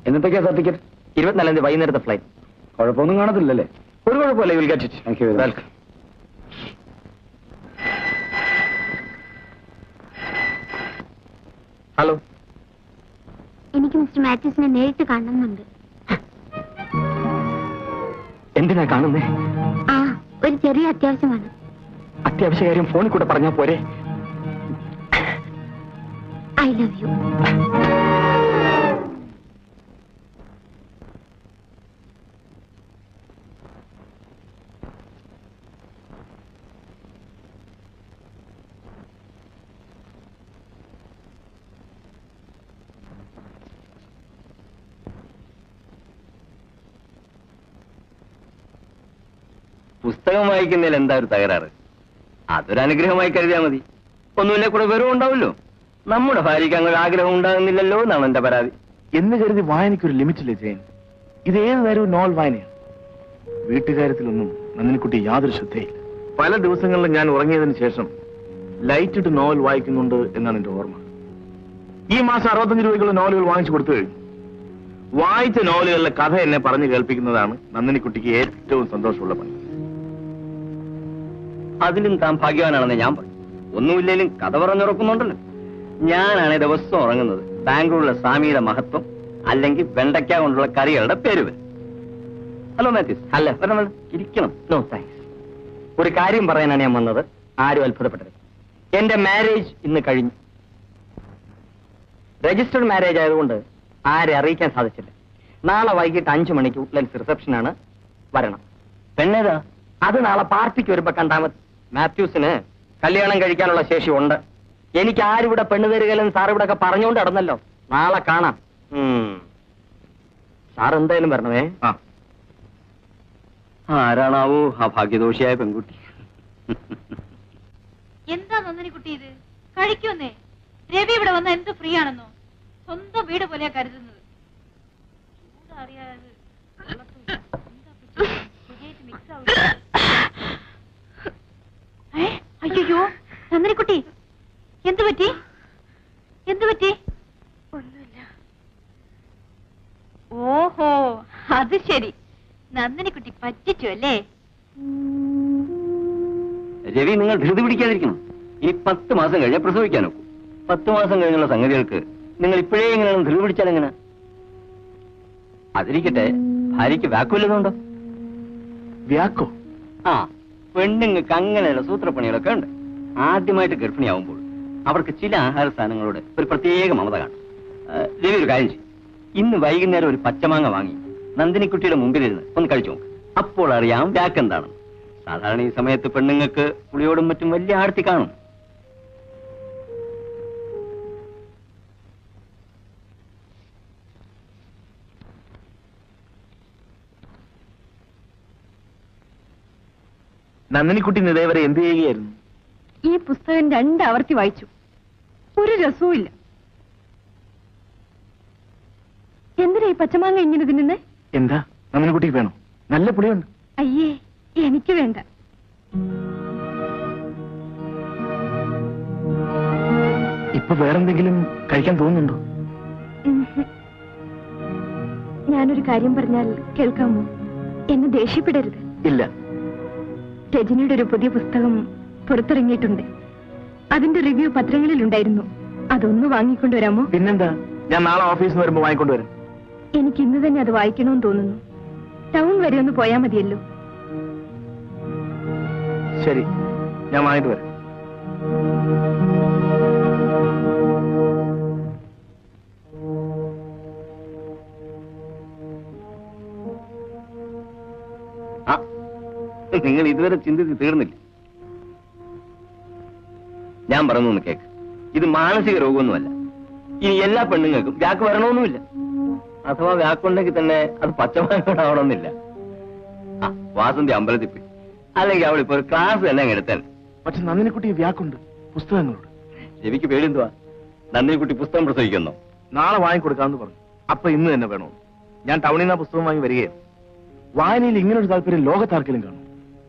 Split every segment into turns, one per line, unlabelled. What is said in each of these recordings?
എന്നത്തേക്കാ certificate
ഇരുപത്തിനാലാം തീയതി വൈകുന്നേരത്തെ ഫ്ലൈറ്റ്
കുഴപ്പമൊന്നും കാണത്തില്ലല്ലേ
ഒരു കുഴപ്പമില്ല will get it
thank you
welcome hello
എനിക്ക് മിസ്റ്റർ മാത്യൂസിനെ നേരിട്ട് കാണണമെന്നുണ്ട്
എന്തിനാ കാണുന്നേ
ആ ഒരു ചെറിയ അത്യാവശ്യമാണ്
അത്യാവശ്യ കാര്യം ഫോണിൽ കൂടെ പറഞ്ഞാ പോരെ
ഐ ലവ് യു
പുസ്തകം വായിക്കുന്നതിൽ എന്താ ഒരു തകരാറ് അതൊരു അനുഗ്രഹമായി കരുതിയാൽ മതി ഒന്നുമില്ല കൂടെ വെറും ഉണ്ടാവല്ലോ നമ്മുടെ ഭാര്യയ്ക്ക് അങ്ങനെ ആഗ്രഹം ഉണ്ടാകുന്നില്ലല്ലോ എന്നാണ് എന്റെ പരാതി
എന്ന് കരുതി വായനയ്ക്കൊരു ലിമിറ്റില്ലേ ജയൻ ഇത് ഏത് നേരവും നോവൽ വായനയാണ് വീട്ടുകാര്യത്തിലൊന്നും നന്ദിനിക്കുട്ടി യാതൊരു ശ്രദ്ധയില്ല പല ദിവസങ്ങളിലും ഞാൻ ഉറങ്ങിയതിന് ശേഷം ലൈറ്റ് ഇട്ട് നോവൽ വായിക്കുന്നുണ്ട് എന്നാണ് എന്റെ ഓർമ്മ ഈ മാസം അറുപത്തഞ്ച് രൂപയ്ക്കുള്ള നോവലുകൾ വാങ്ങിച്ചു കൊടുത്തു കഴിഞ്ഞു വായിച്ച നോവലുകളിലെ കഥ എന്നെ പറഞ്ഞു കേൾപ്പിക്കുന്നതാണ് നന്ദിനിക്കുട്ടിക്ക് ഏറ്റവും സന്തോഷമുള്ള പണി
അതിലും താൻ ഭാഗ്യവാനാണെന്ന് ഞാൻ പറയും ഒന്നുമില്ലേലും കഥ പറഞ്ഞുറക്കുന്നുണ്ടല്ലോ ഞാനാണ് ദിവസം ഉറങ്ങുന്നത് ബാംഗ്ലൂരിലെ സ്വാമിയുടെ മഹത്വം അല്ലെങ്കിൽ വെണ്ടയ്ക്ക കൊണ്ടുള്ള കറികളുടെ പേര് വരും ഹലോ മാത്യൂസ് അല്ല വരണം വരണം. ഇരിക്കണം നോ താങ്ക്സ് ഒരു കാര്യം പറയാനാണ് ഞാൻ വന്നത് ആരും അത്ഭുതപ്പെട്ടത് എന്റെ മാരേജ് ഇന്ന് കഴിഞ്ഞു രജിസ്റ്റർഡ് മാരേജ് ആയതുകൊണ്ട് ആരെ അറിയിക്കാൻ സാധിച്ചില്ല നാളെ വൈകിട്ട് അഞ്ചു മണിക്ക് ഉട്ട്ലൻസ് റിസപ്ഷനാണ് വരണം പെണ്ണേതാ അത് നാളെ പാർട്ടിക്ക് വരുമ്പോ കണ്ടാൽ മതി മാത്യൂസിന് കല്യാണം കഴിക്കാനുള്ള ശേഷി ഉണ്ട് എനിക്ക് ആരിവിടെ പെണ്ണ് തരികയില്ലെന്ന് സാർ ഇവിടെ ഒക്കെ പറഞ്ഞുകൊണ്ട് നടന്നല്ലോ നാളെ കാണാം ഉം. സാർ എന്തായാലും വരണമേ
ആ
ആരാണാവോ ആ ഭാഗ്യദോഷിയായ പെൺകുട്ടി
എന്താ നന്ദിനിക്കുട്ടി ഇത് കഴിക്കുമെന്നേ രവി ഇവിടെ വന്ന എന്ത് ഫ്രീ ആണെന്നോ സ്വന്തം വീട് പോലെയാ കരുതുന്നത് ചൂടറിയാതെ വെള്ളത്തുമില്ല. എന്താ പിച്ചി? ശരിയായിട്ട് mix ആവില്ല. ഏ? അയ്യയ്യോ നന്ദിനിക്കുട്ടി എന്ത് പറ്റി എന്ത് പറ്റി ഒന്നുമില്ല ഓഹോ അത് ശരി നന്ദിനിക്കുട്ടി പറ്റിച്ചു അല്ലേ
രവി നിങ്ങൾ ധൃതി പിടിക്കാതിരിക്കണം ഇനി പത്ത് മാസം കഴിഞ്ഞാൽ പ്രസവിക്കാൻ നോക്കും പത്ത് മാസം കഴിഞ്ഞുള്ള സംഗതികൾക്ക് നിങ്ങൾ ഇപ്പോഴേ ഇങ്ങനെയാണ് ധൃതി പിടിച്ചാൽ എങ്ങനെ അതിരിക്കട്ടെ ഭാര്യയ്ക്ക് വാക്കുവല്ലതുണ്ടോ
വ്യാക്കോ
ആ പെണ്ണുങ്ങൾക്ക് അങ്ങനെയുള്ള സൂത്രപ്പണികളൊക്കെ ഉണ്ട് ആദ്യമായിട്ട് ഗർഭിണിയാവുമ്പോൾ അവർക്ക് ചില ആഹാര സാധനങ്ങളോട് ഒരു പ്രത്യേക മമത കാണും ആ, രവി ഒരു കാര്യം ചെയ്യും ഇന്ന് വൈകുന്നേരം ഒരു പച്ചമാങ്ങ വാങ്ങി നന്ദിനിക്കുട്ടിയുടെ മുമ്പിലിരുന്ന് ഒന്ന് കഴിച്ചു നോക്ക് അപ്പോൾ അറിയാം വ്യാക്ക് എന്താണെന്ന് സാധാരണ ഈ സമയത്ത് പെണ്ണുങ്ങൾക്ക് പുളിയോടും മറ്റും വലിയ ആർത്തി കാണും
നന്ദിനിക്കുട്ടി ഇന്ന് ഇതേവരെ എന്ത് ചെയ്യുകയായിരുന്നു
ഈ പുസ്തകം രണ്ട് ആവർത്തി വായിച്ചു ഒരു രസവും ഇല്ല എന്തിനാ ഈ പച്ചമാങ്ങ ഇങ്ങനെ തിന്നുന്നേ
എന്താ നന്ദിനിക്കുട്ടിക്ക് വേണോ നല്ല പുളിയുണ്ട്
അയ്യേ എനിക്ക് വേണ്ട
ഇപ്പൊ വേറെന്തെങ്കിലും കഴിക്കാൻ തോന്നുന്നുണ്ടോ
ഉം. ഞാനൊരു കാര്യം പറഞ്ഞാൽ കേൾക്കാമോ എന്നെ ദേഷ്യപ്പെടരുത്
ഇല്ല
രജനിയുടെ ഒരു പുതിയ പുസ്തകം പുറത്തിറങ്ങിയിട്ടുണ്ട് അതിന്റെ റിവ്യൂ പത്രങ്ങളിൽ ഉണ്ടായിരുന്നു അതൊന്ന് വാങ്ങിക്കൊണ്ടുവരാമോ
പിന്നെന്താ ഞാൻ നാളെ ഓഫീസിൽ നിന്ന് വരുമ്പോ വാങ്ങിക്കൊണ്ടുവരാം
എനിക്ക് ഇന്ന് തന്നെ അത് വായിക്കണമെന്ന് തോന്നുന്നു ടൗൺ വരെ ഒന്ന് പോയാൽ മതിയല്ലോ
ശരി ഞാൻ വാങ്ങിട്ട് വരാം
ആ നിങ്ങൾ ഇതുവരെ ചിന്തിച്ച് തീർന്നില്ല ഞാൻ പറഞ്ഞു കേക്ക് ഇത് മാനസിക രോഗമൊന്നുമല്ല ഇനി എല്ലാ പെണ്ണുങ്ങൾക്കും വ്യാക്ക് വരണമെന്നുമില്ല അഥവാ വ്യാക്കുണ്ടെങ്കിൽ തന്നെ അത് പച്ചമാങ്ങോടാവണമെന്നില്ല ആ വാസന്തി അമ്പലത്തിൽ പോയി അല്ലെങ്കിൽ അവൾ ഇപ്പൊ ഒരു ക്ലാസ് തന്നെ അങ്ങ് എടുത്താൽ
പക്ഷെ നന്ദിനിക്കുട്ടി വ്യാക്കുണ്ട് പുസ്തകങ്ങളോട്
രവിക്ക് പേടിന്തുവാ നന്ദിനിക്കുട്ടി പുസ്തകം പ്രസവിക്കുന്നോ
നാളെ വാങ്ങിക്കൊടുക്കാമെന്ന് പറഞ്ഞു അപ്പൊ ഇന്ന് തന്നെ വേണോ ഞാൻ ടൗണിൽ നിന്ന് ആ പുസ്തകം വാങ്ങി വരികയാണ് വായനയിൽ ഇങ്ങനെ ഒരു താല്പര്യം ലോകത്താർക്കെങ്കിലും കാണും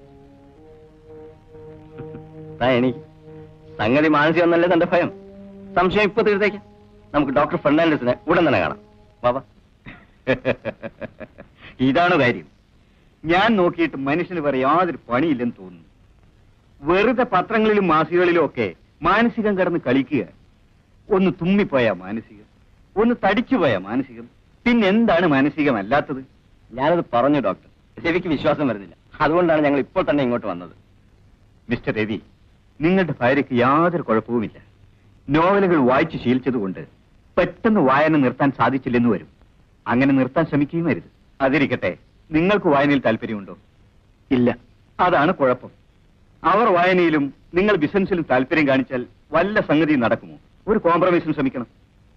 താ എനിക്ക് സംഗതി മാനസികം എന്നല്ലേ തന്റെ ഭയം സംശയം ഇപ്പൊ തീർത്തേക്കാം നമുക്ക് ഡോക്ടർ ഫെർണാണ്ടസിനെ ഉടൻ തന്നെ കാണാം ബാബാ
ഇതാണ് കാര്യം ഞാൻ നോക്കിയിട്ട് മനുഷ്യന് വേറെ യാതൊരു പണിയില്ലെന്ന് തോന്നുന്നു വെറുതെ പത്രങ്ങളിലും മാസികകളിലും ഒക്കെ മാനസികം കടന്ന് കളിക്കുക ഒന്ന് തുമ്മിപ്പോയ മാനസികം ഒന്ന് തടിച്ചുപോയ മാനസികം പിന്നെന്താണ് മാനസികമല്ലാത്തത്
ഞാനത് പറഞ്ഞു ഡോക്ടർ രവിക്ക് വിശ്വാസം വരുന്നില്ല അതുകൊണ്ടാണ് ഞങ്ങൾ ഇപ്പോൾ തന്നെ ഇങ്ങോട്ട് വന്നത്
മിസ്റ്റർ രവി നിങ്ങളുടെ ഭാര്യയ്ക്ക് യാതൊരു കുഴപ്പവുമില്ല നോവലുകൾ വായിച്ചു ശീലിച്ചതുകൊണ്ട് പെട്ടെന്ന് വായന നിർത്താൻ സാധിച്ചില്ലെന്ന് വരും അങ്ങനെ നിർത്താൻ ശ്രമിക്കുകയും അരുത് അതിരിക്കട്ടെ നിങ്ങൾക്ക് വായനയിൽ താല്പര്യമുണ്ടോ
ഇല്ല
അതാണ് കുഴപ്പം അവർ വായനയിലും നിങ്ങൾ ബിസിനസ്സിലും താല്പര്യം കാണിച്ചാൽ വല്ല സംഗതിയും നടക്കുമോ ഒരു കോംപ്രമൈസിന് ശ്രമിക്കണം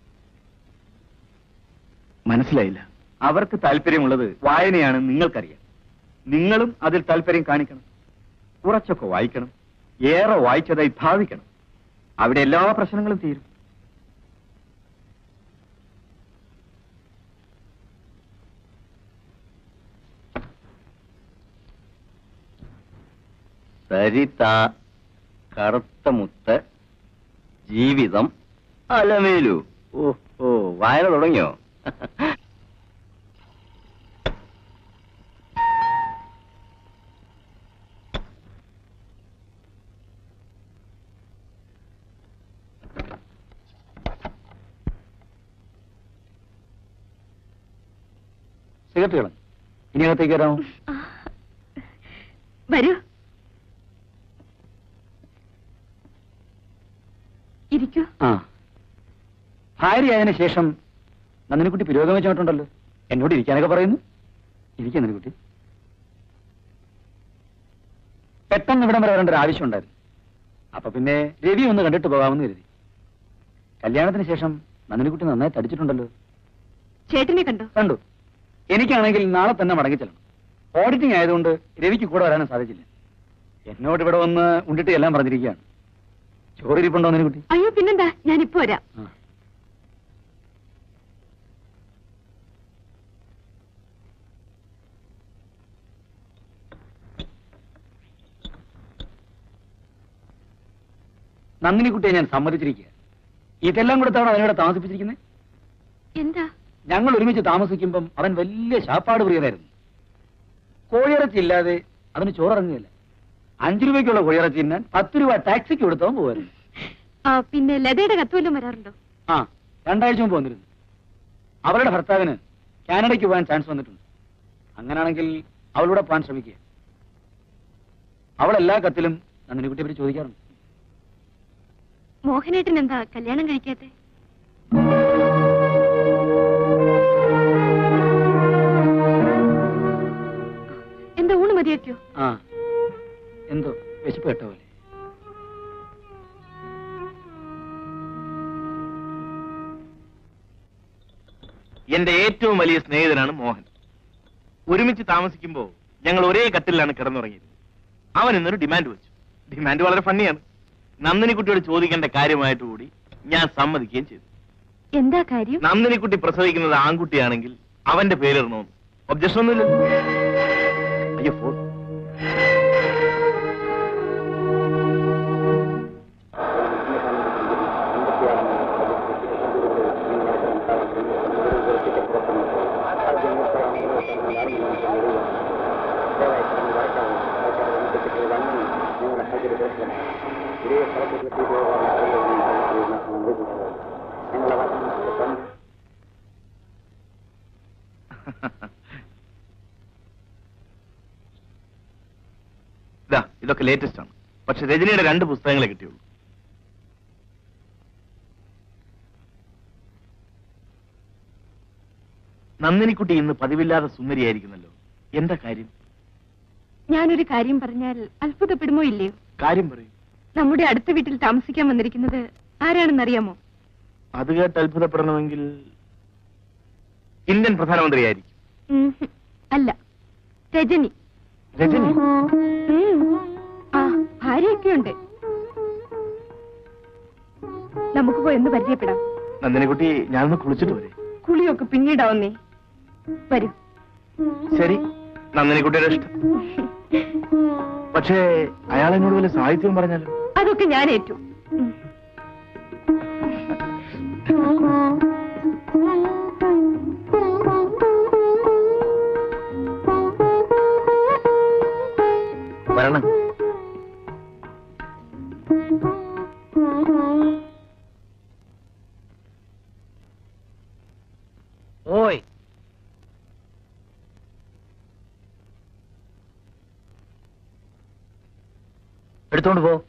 മനസ്സിലായില്ല
അവർക്ക് താല്പര്യമുള്ളത് വായനയാണെന്ന് നിങ്ങൾക്കറിയാം നിങ്ങളും അതിൽ താല്പര്യം കാണിക്കണം കുറച്ചൊക്കെ വായിക്കണം ഏറെ വായിച്ചതായി ഭാവിക്കണം അവിടെ എല്ലാ പ്രശ്നങ്ങളും തീരും
സരിത കറുത്ത മുത്ത് ജീവിതം അലമേലു ഓ ഓ വായന തുടങ്ങിയോ
സിഗരറ്റ് കളഞ്ഞു ഇനി അകത്തേക്ക് വരാമോ
വരൂ ഇരിക്കൂ
ആ ഭാര്യയായതിനു ശേഷം നന്ദിനിക്കുട്ടി പുരോഗമിച്ചോട്ടുണ്ടല്ലോ എന്നോട് ഇരിക്കാനൊക്കെ പറയുന്നു ഇരിക്കാൻ നന്ദിനിക്കുട്ടി പെട്ടെന്ന് ഇവിടം വരെ വരേണ്ട ഒരു ആവശ്യം ഉണ്ടായിരുന്നു അപ്പൊ പിന്നെ രവി ഒന്ന് കണ്ടിട്ട് പോകാമെന്ന് കരുതി കല്യാണത്തിന് ശേഷം നന്ദിനിക്കുട്ടി നന്നായി തടിച്ചിട്ടുണ്ടല്ലോ
ചേട്ടനെ കണ്ടോ
കണ്ടു എനിക്കാണെങ്കിൽ നാളെ തന്നെ മടങ്ങി ചെല്ലണം ഓഡിറ്റിംഗ് ആയതുകൊണ്ട് രവിക്ക് കൂടെ വരാനും സാധിച്ചില്ല എന്നോട് ഇവിടെ വന്ന് ഉണ്ടിട്ട് എല്ലാം പറഞ്ഞിരിക്കുകയാണ് ചോറിരിപ്പുണ്ടോ നന്ദിനിക്കുട്ടി
അയ്യോ പിന്നെന്താ ഞാനിപ്പോ വരാം
ആ നന്ദിനിക്കുട്ടിയെ ഞാൻ സമ്മതിച്ചിരിക്കുക ഇതെല്ലാം കൊടുത്താണ് അവനോട് താമസിപ്പിച്ചിരിക്കുന്നത്
എന്താ
ഞങ്ങൾ ഒരുമിച്ച് താമസിക്കുമ്പം അവൻ വലിയ ശാപ്പാട് പ്രിയനായിരുന്നു കോഴിയിറച്ചി ഇല്ലാതെ അവന് ചോറിറങ്ങുകയില്ല അഞ്ചു രൂപയ്ക്കുള്ള കോഴിയിറച്ചി തിന്നാൻ പത്ത് രൂപ ടാക്സിക്ക് കൊടുത്തവൻ പോകുമായിരുന്നു
ആ പിന്നെ ലതയുടെ കത്ത് വല്ലതും വരാറുണ്ടോ
ആ രണ്ടാഴ്ച മുമ്പ് വന്നിരുന്നു അവളുടെ ഭർത്താവിന് കാനഡയ്ക്ക് പോകാൻ ചാൻസ് വന്നിട്ടുണ്ട് അങ്ങനാണെങ്കിൽ അവളൂടെ പോകാൻ ശ്രമിക്കുക അവൾ എല്ലാ കത്തിലും നന്ദിനിക്കുട്ടിയെ പറ്റി ചോദിക്കാറുണ്ട്
മോഹനേട്ടൻ എന്താ കല്യാണം കഴിക്കാത്തെ എന്താ ഊണ് മതിയാക്കിയോ
ആ എന്തോ വിശപ്പ് കേട്ട പോലെ
എന്റെ ഏറ്റവും വലിയ സ്നേഹിതനാണ് മോഹൻ ഒരുമിച്ച് താമസിക്കുമ്പോൾ ഞങ്ങൾ ഒരേ കട്ടിലാണ് കിടന്നുറങ്ങിയത് അവൻ ഇന്നൊരു ഡിമാൻഡ് വെച്ചു ഡിമാൻഡ് വളരെ ഫണ്ണിയാണ് നന്ദിനിക്കുട്ടിയോട് ചോദിക്കേണ്ട കാര്യമായിട്ട് കൂടി ഞാൻ സമ്മതിക്കുകയും ചെയ്തു
എന്താ കാര്യം
നന്ദിനിക്കുട്ടി പ്രസവിക്കുന്നത് ആൺകുട്ടിയാണെങ്കിൽ അവന്റെ പേരിടണമെന്ന് ഒബ്ജക്ഷൻ ഒന്നുമില്ല അയ്യോ ഫോൺ ഇതാ ഇതൊക്കെ ലേറ്റസ്റ്റ് ആണ് പക്ഷെ രജനിയുടെ രണ്ട് പുസ്തകങ്ങളെ കിട്ടിയുള്ളൂ നന്ദിനിക്കുട്ടി ഇന്ന് പതിവില്ലാതെ സുന്ദരിയായിരിക്കുന്നല്ലോ എന്താ കാര്യം
ഞാനൊരു കാര്യം പറഞ്ഞാൽ അത്ഭുതപ്പെടുമോ ഇല്ലയോ
കാര്യം പറയും
നമ്മുടെ അടുത്ത വീട്ടിൽ താമസിക്കാൻ വന്നിരിക്കുന്നത് ആരാണെന്നറിയാമോ
അത് കേട്ട് അത്ഭുതപ്പെടണമെങ്കിൽ ഇന്ത്യൻ പ്രധാനമന്ത്രിയായിരിക്കും
ഉം, അല്ല രജനി
രജനി
ഉം. ആ ഭാര്യയൊക്കെയുണ്ട് നമുക്ക് പോയി ഒന്ന് പരിചയപ്പെടാം
നന്ദിനിക്കുട്ടി ഞാനൊന്ന് കുളിച്ചിട്ട് വരെ
കുളിയൊക്കെ പിന്നീടാവുന്നേ വരൂ
ശരി നന്ദിനിക്കുട്ടിയുടെ ഇഷ്ടം പക്ഷേ അയാൾ എന്നോട് വല്ല സാഹിത്യം പറഞ്ഞാലോ
അതൊക്കെ ഞാൻ ഏറ്റു ഉം.
വരണം
ഓയ് എടുത്തോണ്ട് പോ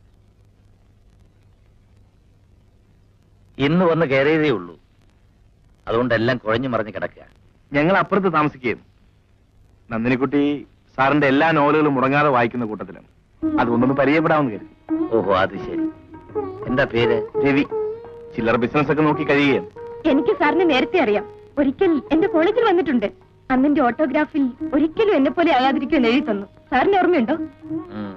ഇന്ന് വന്ന് കയറിയതേ ഉള്ളൂ അതുകൊണ്ട് എല്ലാം കുഴഞ്ഞു മറിഞ്ഞ് കിടക്കുക
ഞങ്ങൾ അപ്പുറത്ത് താമസിക്കുകയും നന്ദിനിക്കുട്ടി സാറിന്റെ എല്ലാ നോവലുകളും മുടങ്ങാതെ വായിക്കുന്ന കൂട്ടത്തിലാണ് അതുകൊണ്ടൊന്ന് പരിചയപ്പെടാമെന്ന് കരുതി
ഓഹോ അത് ശരി എന്താ പേര്
രവി ചില്ലറ ബിസിനസ് ഒക്കെ നോക്കി കഴിയുകയാണ്
എനിക്ക് സാറിനെ നേരത്തെ അറിയാം ഒരിക്കൽ എന്റെ കോളേജിൽ വന്നിട്ടുണ്ട് അന്നെന്റെ ഓട്ടോഗ്രാഫിൽ ഒരിക്കലും എന്നെ പോലെ ആകാതിരിക്കുമെന്ന് എഴുതി തന്നു സാറിന് ഓർമ്മയുണ്ടോ
ഉം.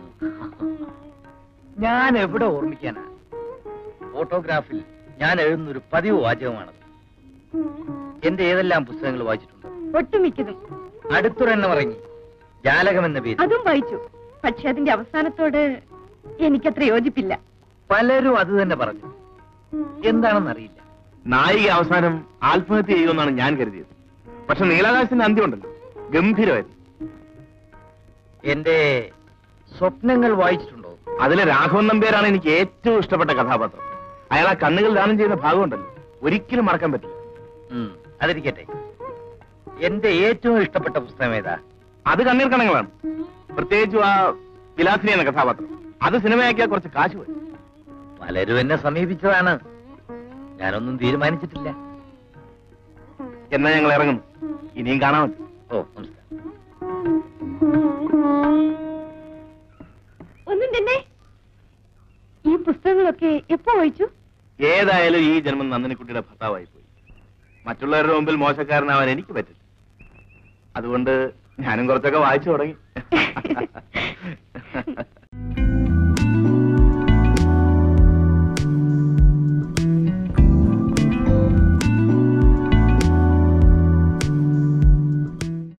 ഞാൻ എവിടെ ഓർമ്മിക്കാനാ ഫോട്ടോഗ്രാഫിൽ ഞാൻ എഴുതുന്ന ഒരു പതിവ് വാചകമാണത് എന്റെ ഏതെല്ലാം പുസ്തകങ്ങൾ വായിച്ചിട്ടുണ്ട്
ഒട്ടുമിക്കതും
അടുത്തൊരെണ്ണം ഇറങ്ങി ജാലകം എന്ന പേര്
അതും വായിച്ചു പക്ഷെ അതിന്റെ അവസാനത്തോട് എനിക്കത്ര യോജിപ്പില്ല
പലരും അത് തന്നെ പറഞ്ഞു എന്താണെന്നറിയില്ല
നായിക അവസാനം ആത്മഹത്യ ചെയ്യുമെന്നാണ് ഞാൻ കരുതിയത് പക്ഷെ നീലാകാശത്തിന്റെ അന്ത്യമുണ്ടല്ലോ ഗംഭീരമായിരുന്നു
എന്റെ സ്വപ്നങ്ങൾ വായിച്ചിട്ടുണ്ടോ
അതിലെ രാഘവൻ നമ്പ്യാരാണ് എനിക്ക് ഏറ്റവും ഇഷ്ടപ്പെട്ട കഥാപാത്രം അയാൾ ആ കണ്ണുകൾ ദാനം ചെയ്യുന്ന ഭാഗമുണ്ടല്ലോ ഒരിക്കലും മറക്കാൻ പറ്റില്ല
ഉം, അതിരിക്കട്ടെ എന്റെ ഏറ്റവും ഇഷ്ടപ്പെട്ട പുസ്തകം ഏതാ
അത് കണ്ണീർ കണങ്ങളാണ് പ്രത്യേകിച്ചും ആ വിലാസിനി എന്ന കഥാപാത്രം അത് സിനിമയാക്കിയാൽ കുറച്ച് കാശ് വരും
പലരും എന്നെ സമീപിച്ചതാണ് ഞാനൊന്നും തീരുമാനിച്ചിട്ടില്ല
എന്നാ ഞങ്ങൾ ഇറങ്ങുന്നു ഇനിയും കാണാൻ പറ്റും
ഓ നമസ്കാരം
ഒന്നും തന്നെ ഈ പുസ്തകങ്ങളൊക്കെ എപ്പോ വായിച്ചു
ഏതായാലും ഈ ജന്മം നന്ദിനിക്കുട്ടിയുടെ ഭർത്താവായി പോയി മറ്റുള്ളവരുടെ മുമ്പിൽ മോശക്കാരനാവാൻ എനിക്ക് പറ്റില്ല അതുകൊണ്ട് ഞാനും കുറച്ചൊക്കെ വായിച്ചു തുടങ്ങി